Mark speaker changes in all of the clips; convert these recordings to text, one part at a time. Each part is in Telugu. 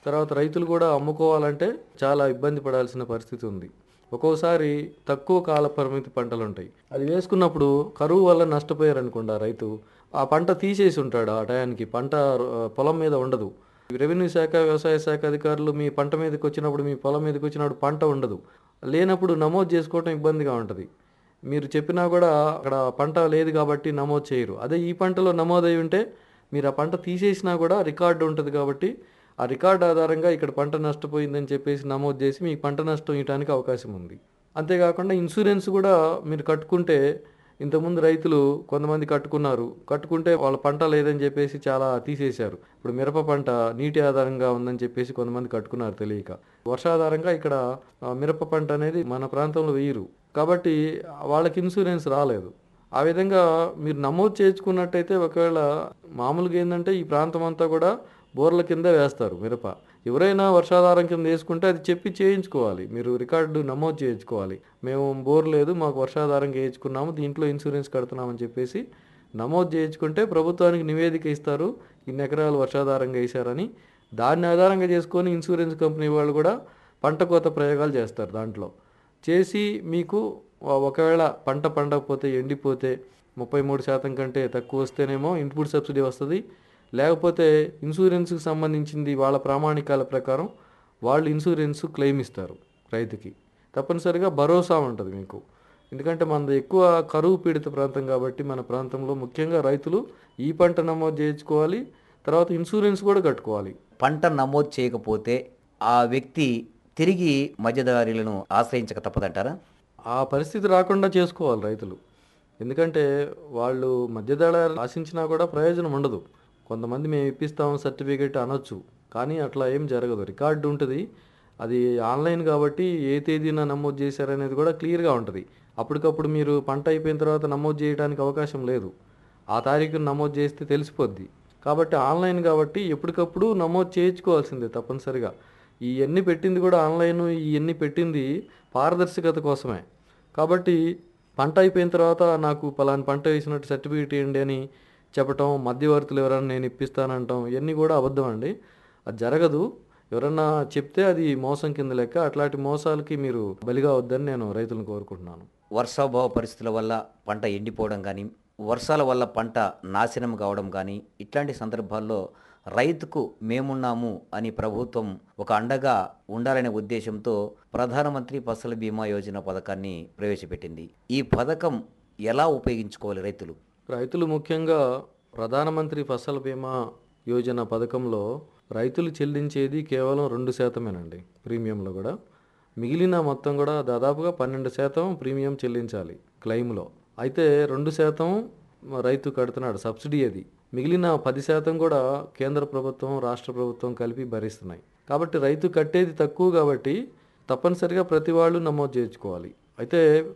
Speaker 1: తర్వాత రైతులు కూడా అమ్ముకోవాలంటే చాలా ఇబ్బంది పడాల్సిన పరిస్థితి ఉంది ఒక్కోసారి తక్కువ కాల పరిమితి పంటలు ఉంటాయి అది వేసుకున్నప్పుడు కరువు వల్ల నష్టపోయారు అనుకోండి ఆ రైతు ఆ పంట తీసేసి ఉంటాడు ఆ టయానికి పంట ఆ, పొలం మీద ఉండదు రెవెన్యూ శాఖ వ్యవసాయ శాఖ అధికారులు మీ పంట మీదకి వచ్చినప్పుడు మీ పొలం మీదకి వచ్చినప్పుడు పంట ఉండదు లేనప్పుడు నమోదు చేసుకోవటం ఇబ్బందిగా ఉంటుంది మీరు చెప్పినా కూడా అక్కడ పంట లేదు కాబట్టి నమోదు చేయరు అదే ఈ పంటలో నమోదై ఉంటే మీరు ఆ పంట తీసేసినా కూడా రికార్డు ఉంటుంది కాబట్టి ఆ రికార్డు ఆధారంగా ఇక్కడ పంట నష్టపోయిందని చెప్పేసి నమోదు చేసి మీకు పంట నష్టం ఇవ్వడానికి అవకాశం ఉంది అంతేకాకుండా ఇన్సూరెన్స్ కూడా మీరు కట్టుకుంటే ఇంతకుముందు రైతులు కొంతమంది కట్టుకున్నారు కట్టుకుంటే వాళ్ళ పంట లేదని చెప్పేసి చాలా తీసేశారు ఇప్పుడు మిరప పంట నీటి ఆధారంగా ఉందని చెప్పేసి కొంతమంది కట్టుకున్నారు తెలియక వర్షాధారంగా ఇక్కడ ఆ, మిరప పంట అనేది మన ప్రాంతంలో వేయరు కాబట్టి వాళ్ళకి ఇన్సూరెన్స్ రాలేదు ఆ విధంగా మీరు నమోదు చేసుకున్నట్టయితే ఒకవేళ మామూలుగా ఏంటంటే ఈ ప్రాంతం అంతా కూడా బోర్ల కింద వేస్తారు మిరప ఎవరైనా వర్షాధారం కింద వేసుకుంటే అది చెప్పి చేయించుకోవాలి మీరు రికార్డు నమోదు చేయించుకోవాలి మేము బోర్ లేదు మాకు వర్షాధారంగా వేయించుకున్నాము దీంట్లో ఇన్సూరెన్స్ కడుతున్నామని చెప్పేసి నమోదు చేయించుకుంటే ప్రభుత్వానికి నివేదిక ఇస్తారు ఇన్ని ఎకరాలు వర్షాధారంగా వేశారని దాన్ని ఆధారంగా చేసుకొని ఇన్సూరెన్స్ కంపెనీ వాళ్ళు కూడా పంట కోత ప్రయోగాలు చేస్తారు దాంట్లో చేసి మీకు ఒ- ఒకవేళ పంట పండకపోతే ఎండిపోతే ముప్పై మూడు శాతం కంటే తక్కువ వస్తేనేమో ఇన్పుట్ సబ్సిడీ వస్తుంది లేకపోతే ఇన్సూరెన్స్కి సంబంధించింది వాళ్ళ ప్రామాణికాల ప్రకారం వాళ్ళు ఇన్సూరెన్స్ క్లెయిమ్ ఇస్తారు రైతుకి తప్పనిసరిగా భరోసా ఉంటుంది మీకు ఎందుకంటే మనది ఎక్కువ కరువు పీడిత ప్రాంతం కాబట్టి మన ప్రాంతంలో ముఖ్యంగా రైతులు ఈ పంట నమోదు చేయించుకోవాలి తర్వాత ఇన్సూరెన్స్ కూడా కట్టుకోవాలి
Speaker 2: పంట నమోదు చేయకపోతే ఆ వ్యక్తి తిరిగి మధ్యదారులను ఆశ్రయించక తప్పదంటారా
Speaker 1: ఆ పరిస్థితి రాకుండా చేసుకోవాలి రైతులు ఎందుకంటే వాళ్ళు మధ్యదళ ఆశించినా కూడా ప్రయోజనం ఉండదు కొంతమంది మేము ఇప్పిస్తాం సర్టిఫికేట్ అనొచ్చు కానీ అట్లా ఏం జరగదు రికార్డు ఉంటుంది అది ఆన్లైన్ కాబట్టి ఏ తేదీన నమోదు చేశారనేది కూడా క్లియర్గా ఉంటుంది అప్పటికప్పుడు మీరు పంట అయిపోయిన తర్వాత నమోదు చేయడానికి అవకాశం లేదు ఆ తారీఖున నమోదు చేస్తే తెలిసిపోద్ది కాబట్టి ఆన్లైన్ కాబట్టి ఎప్పటికప్పుడు నమోదు చేయించుకోవాల్సిందే తప్పనిసరిగా ఇవన్నీ పెట్టింది కూడా ఆన్లైన్ ఇవన్నీ పెట్టింది పారదర్శకత కోసమే కాబట్టి పంట అయిపోయిన తర్వాత నాకు పలాని పంట వేసినట్టు సర్టిఫికేట్ ఇవ్వండి అని చెప్పటం మధ్యవర్తులు ఎవరైనా నేను ఇప్పిస్తానంటాం ఇవన్నీ కూడా అబద్ధం అండి అది జరగదు ఎవరన్నా చెప్తే అది మోసం కింద లెక్క అట్లాంటి మోసాలకి మీరు బలిగా వద్దని నేను రైతులను కోరుకుంటున్నాను
Speaker 2: వర్షాభావ పరిస్థితుల వల్ల పంట ఎండిపోవడం కానీ వర్షాల వల్ల పంట నాశనం కావడం కానీ ఇట్లాంటి సందర్భాల్లో రైతుకు మేమున్నాము అని ప్రభుత్వం ఒక అండగా ఉండాలనే ఉద్దేశంతో ప్రధానమంత్రి ఫసల్ బీమా యోజన పథకాన్ని ప్రవేశపెట్టింది ఈ పథకం ఎలా ఉపయోగించుకోవాలి రైతులు
Speaker 1: రైతులు ముఖ్యంగా ప్రధానమంత్రి ఫసల్ బీమా యోజన పథకంలో రైతులు చెల్లించేది కేవలం రెండు శాతమేనండి ప్రీమియంలో కూడా మిగిలిన మొత్తం కూడా దాదాపుగా పన్నెండు శాతం ప్రీమియం చెల్లించాలి క్లెయిమ్లో అయితే రెండు శాతం రైతు కడుతున్నాడు సబ్సిడీ అది మిగిలిన పది శాతం కూడా కేంద్ర ప్రభుత్వం రాష్ట్ర ప్రభుత్వం కలిపి భరిస్తున్నాయి కాబట్టి రైతు కట్టేది తక్కువ కాబట్టి తప్పనిసరిగా ప్రతి వాళ్ళు నమోదు చేయించుకోవాలి అయితే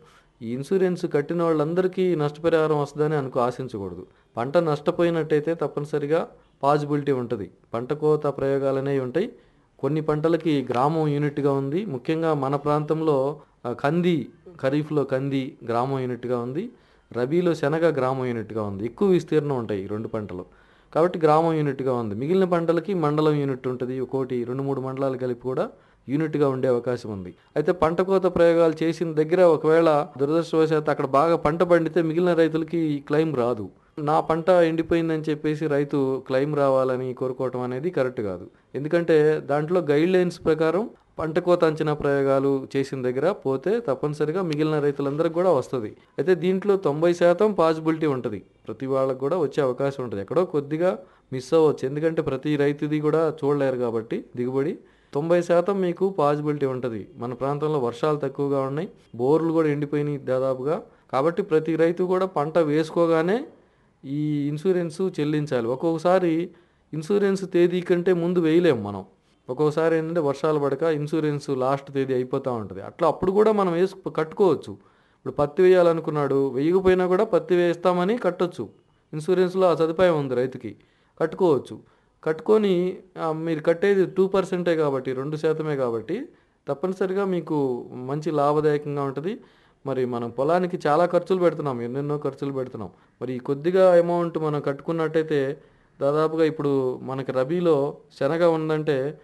Speaker 1: ఈ ఇన్సూరెన్స్ కట్టిన వాళ్ళందరికీ నష్టపరిహారం వస్తుందని అనుకో ఆశించకూడదు పంట నష్టపోయినట్టయితే తప్పనిసరిగా పాజిబిలిటీ ఉంటుంది పంట కోత ప్రయోగాలు అనేవి ఉంటాయి కొన్ని పంటలకి గ్రామం యూనిట్గా ఉంది ముఖ్యంగా మన ప్రాంతంలో ఆ, కంది ఖరీఫ్లో కంది గ్రామం యూనిట్గా ఉంది రబీలో శనగ గ్రామం యూనిట్గా ఉంది ఎక్కువ విస్తీర్ణం ఉంటాయి ఈ రెండు పంటలు కాబట్టి గ్రామం యూనిట్గా ఉంది మిగిలిన పంటలకి మండలం యూనిట్ ఉంటుంది ఒక్కోటి రెండు మూడు మండలాలు కలిపి కూడా యూనిట్గా ఉండే అవకాశం ఉంది అయితే పంట కోత ప్రయోగాలు చేసిన దగ్గర ఒకవేళ దురదృష్టవశాత్తు అక్కడ బాగా పంట పండితే మిగిలిన రైతులకి ఈ క్లెయిమ్ రాదు నా పంట ఎండిపోయిందని చెప్పేసి రైతు క్లెయిమ్ రావాలని కోరుకోవటం అనేది కరెక్ట్ కాదు ఎందుకంటే దాంట్లో గైడ్ లైన్స్ ప్రకారం పంట కోత అంచనా ప్రయోగాలు చేసిన దగ్గర పోతే తప్పనిసరిగా మిగిలిన రైతులందరికీ కూడా వస్తుంది అయితే దీంట్లో తొంభై శాతం పాసిబిలిటీ ఉంటుంది ప్రతి వాళ్ళకి కూడా వచ్చే అవకాశం ఉంటుంది ఎక్కడో కొద్దిగా మిస్ అవ్వచ్చు ఎందుకంటే ప్రతి రైతుది కూడా చూడలేరు కాబట్టి దిగుబడి తొంభై శాతం మీకు పాసిబిలిటీ ఉంటుంది మన ప్రాంతంలో వర్షాలు తక్కువగా ఉన్నాయి బోర్లు కూడా ఎండిపోయినాయి దాదాపుగా కాబట్టి ప్రతి రైతు కూడా పంట వేసుకోగానే ఈ ఇన్సూరెన్స్ చెల్లించాలి ఒక్కొక్కసారి ఇన్సూరెన్స్ తేదీ కంటే ముందు వేయలేము మనం ఒక్కొక్కసారి ఏంటంటే వర్షాలు పడక ఇన్సూరెన్స్ లాస్ట్ తేదీ అయిపోతూ ఉంటుంది అట్లా అప్పుడు కూడా మనం వేసు కట్టుకోవచ్చు ఇప్పుడు పత్తి వేయాలనుకున్నాడు వేయకపోయినా కూడా పత్తి వేస్తామని కట్టొచ్చు ఇన్సూరెన్స్లో ఆ సదుపాయం ఉంది రైతుకి కట్టుకోవచ్చు కట్టుకొని ఆ, మీరు కట్టేది టూ పర్సెంటే కాబట్టి రెండు శాతమే కాబట్టి తప్పనిసరిగా మీకు మంచి లాభదాయకంగా ఉంటుంది మరి మనం పొలానికి చాలా ఖర్చులు పెడుతున్నాం ఎన్నెన్నో ఖర్చులు పెడుతున్నాం మరి ఈ కొద్దిగా అమౌంట్ మనం కట్టుకున్నట్టయితే దాదాపుగా ఇప్పుడు మనకి రబీలో శనగ ఉందంటే